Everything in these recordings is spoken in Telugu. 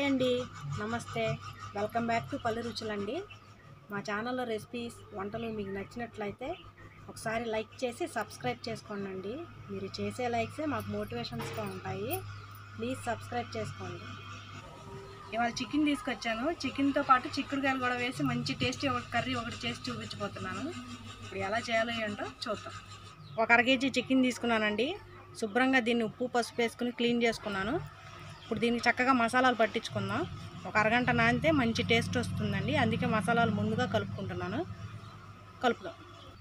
హాయ్ అండి నమస్తే వెల్కమ్ బ్యాక్ టు పల్లె రుచులండి మా ఛానల్లో రెసిపీస్ వంటలు మీకు నచ్చినట్లయితే ఒకసారి లైక్ చేసి సబ్స్క్రైబ్ చేసుకోండి మీరు చేసే లైక్సే మాకు మోటివేషన్స్గా ఉంటాయి ప్లీజ్ సబ్స్క్రైబ్ చేసుకోండి ఇవాళ చికెన్ తీసుకొచ్చాను చికెన్తో పాటు చిక్కుడుకాయలు కూడా వేసి మంచి టేస్టీ ఒక కర్రీ ఒకటి చేసి చూపించబోతున్నాను ఇప్పుడు ఎలా చేయాలో ఏంటో చూద్దాం ఒక అర కేజీ చికెన్ తీసుకున్నానండి శుభ్రంగా దీన్ని ఉప్పు పసుపు వేసుకుని క్లీన్ చేసుకున్నాను ఇప్పుడు దీనికి చక్కగా మసాలాలు పట్టించుకుందాం ఒక అరగంట నానితే మంచి టేస్ట్ వస్తుందండి అందుకే మసాలాలు ముందుగా కలుపుకుంటున్నాను కలుపుదాం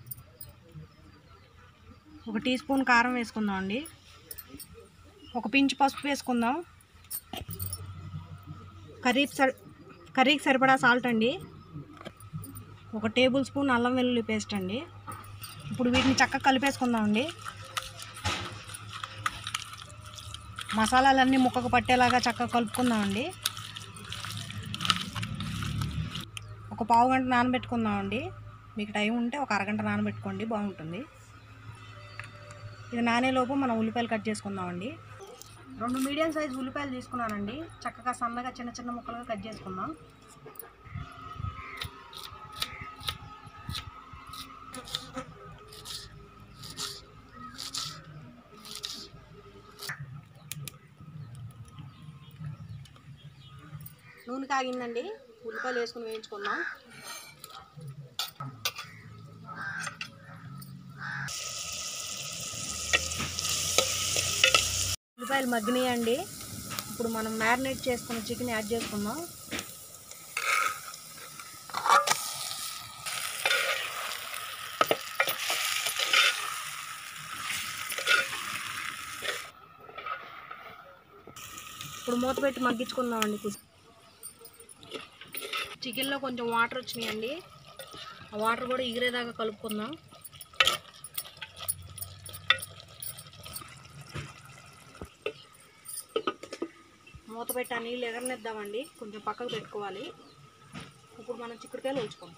ఒక టీ స్పూన్ కారం వేసుకుందాం అండి ఒక పించ్ పసుపు వేసుకుందాం కర్రీ సరి కర్రీకి సరిపడా సాల్ట్ అండి ఒక టేబుల్ స్పూన్ అల్లం వెల్లుల్లి పేస్ట్ అండి ఇప్పుడు వీటిని చక్కగా కలిపేసుకుందాం అండి మసాలాలన్నీ ముక్కకు పట్టేలాగా చక్కగా కలుపుకుందామండి ఒక పావు గంట నానబెట్టుకుందామండి మీకు టైం ఉంటే ఒక అరగంట నానబెట్టుకోండి బాగుంటుంది ఇది నానేలోపు మనం ఉల్లిపాయలు కట్ చేసుకుందామండి రెండు మీడియం సైజ్ ఉల్లిపాయలు తీసుకున్నానండి చక్కగా సన్నగా చిన్న చిన్న ముక్కలుగా కట్ చేసుకుందాం నూనె కాగిందండి ఉల్లిపాయలు వేసుకుని వేయించుకుందాం ఉల్లిపాయలు మగ్గినాయండి ఇప్పుడు మనం మ్యారినేట్ చేసుకున్న చికెన్ యాడ్ చేసుకుందాం ఇప్పుడు మూత పెట్టి మగ్గించుకుందామండి కొంచెం చికెన్లో కొంచెం వాటర్ వచ్చినాయండి ఆ వాటర్ కూడా ఎగిరేదాకా కలుపుకుందాం మూత పెట్టి ఆ నీళ్ళు ఎగరనిద్దామండి కొంచెం పక్కకు పెట్టుకోవాలి ఇప్పుడు మనం చిక్కుడుకాయలు ఉంచుకుందాం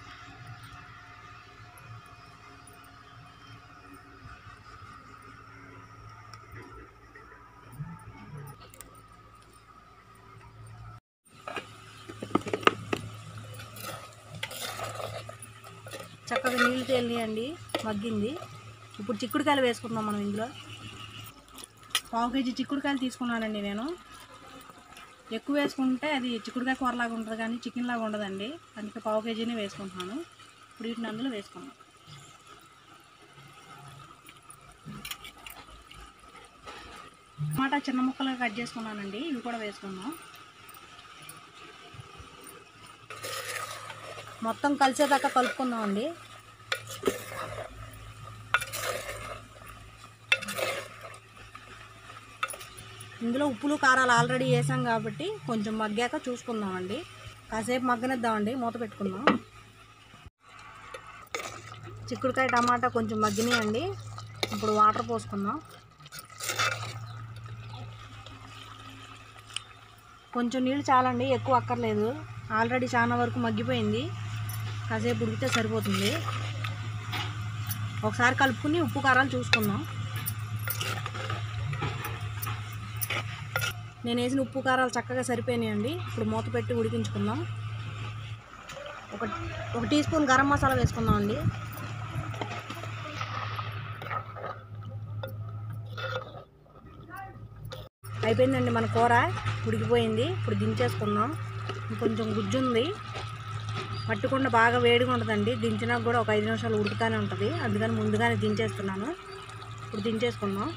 చక్కగా నీళ్ళు తేలినాయండి మగ్గింది ఇప్పుడు చిక్కుడుకాయలు వేసుకుందాం మనం ఇందులో పావు కేజీ చిక్కుడుకాయలు తీసుకున్నానండి నేను ఎక్కువ వేసుకుంటే అది చిక్కుడుకాయ కూరలాగా ఉంటుంది కానీ చికెన్ లాగా ఉండదండి అందుకే పావు కేజీనే వేసుకుంటున్నాను ఇప్పుడు వీటిని అందులో వేసుకున్నాం టమాటా చిన్న ముక్కలుగా కట్ చేసుకున్నానండి ఇవి కూడా వేసుకుందాం మొత్తం కలిసేదాకా కలుపుకుందాం అండి ఇందులో ఉప్పులు కారాలు ఆల్రెడీ వేసాం కాబట్టి కొంచెం మగ్గాక చూసుకుందామండి కాసేపు మగ్గనిద్దామండి మూత పెట్టుకుందాం చిక్కుడుకాయ టమాటా కొంచెం మగ్గినాయండి ఇప్పుడు వాటర్ పోసుకుందాం కొంచెం నీళ్ళు చాలండి ఎక్కువ అక్కర్లేదు ఆల్రెడీ చాలా వరకు మగ్గిపోయింది కాసేపు ఉడికితే సరిపోతుంది ఒకసారి కలుపుకుని ఉప్పు కారాలు చూసుకుందాం నేను వేసిన ఉప్పు కారాలు చక్కగా సరిపోయినాయండి ఇప్పుడు మూత పెట్టి ఉడికించుకుందాం ఒక ఒక టీ స్పూన్ గరం మసాలా వేసుకుందాం అండి అయిపోయిందండి మన కూర ఉడికిపోయింది ఇప్పుడు దించేసుకుందాం కొంచెం గుజ్జు ఉంది పట్టుకుండా బాగా వేడిగా ఉంటుందండి దించినాక కూడా ఒక ఐదు నిమిషాలు ఉడుకుతానే ఉంటుంది అందుకని ముందుగానే దించేస్తున్నాను ఇప్పుడు దించేసుకుందాం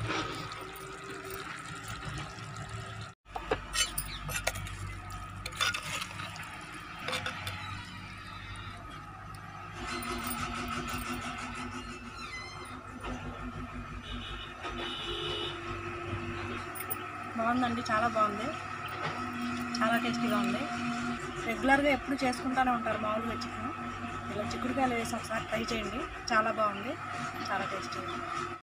బాగుందండి చాలా బాగుంది చాలా టేస్టీగా ఉంది రెగ్యులర్గా ఎప్పుడు చేసుకుంటూనే ఉంటారు మామూలుగా చికెన్ ఇలా చిక్కుడుకాయలు వేసి ఒకసారి ట్రై చేయండి చాలా బాగుంది చాలా టేస్టీగా